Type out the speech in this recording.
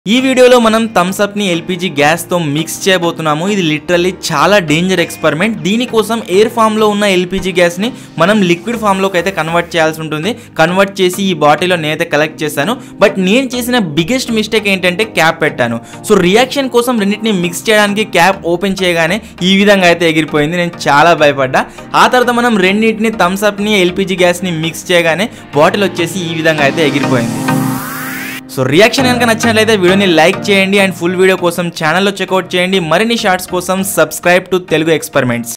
ఈ వీడియోలో మనం థమ్స్అప్ ని ఎల్పిజి గ్యాస్ తో మిక్స్ చేయబోతున్నాము ఇది లిటరల్లీ చాలా డేంజర్ ఎక్స్పెరిమెంట్ దీనికోసం ఎయిర్ ఫామ్ లో ఉన్న ఎల్పిజి గ్యాస్ ని మనం లిక్విడ్ ఫామ్ లోకి అయితే కన్వర్ట్ చేయాల్సి ఉంటుంది కన్వర్ట్ చేసి ఈ బాటిల్లో నేనైతే కలెక్ట్ చేశాను బట్ నేను చేసిన బిగ్గెస్ట్ మిస్టేక్ ఏంటంటే క్యాప్ పెట్టాను సో రియాక్షన్ కోసం రెండింటిని మిక్స్ చేయడానికి క్యాప్ ఓపెన్ చేయగానే ఈ విధంగా అయితే ఎగిరిపోయింది నేను చాలా భయపడ్డా ఆ తర్వాత మనం రెండింటిని థమ్స్అప్ ని ఎల్పిజి గ్యాస్ ని మిక్స్ చేయగానే బాటిల్ వచ్చేసి ఈ విధంగా అయితే ఎగిరిపోయింది సో రియాక్షన్ కనుక నచ్చినట్లయితే వీడియోని లైక్ చేయండి అండ్ ఫుల్ వీడియో కోసం ఛానల్లో చెక్అవుట్ చేయండి మరిన్ని షార్ట్స్ కోసం సబ్స్క్రైబ్ టు తెలుగు ఎక్స్పెరిమెంట్స్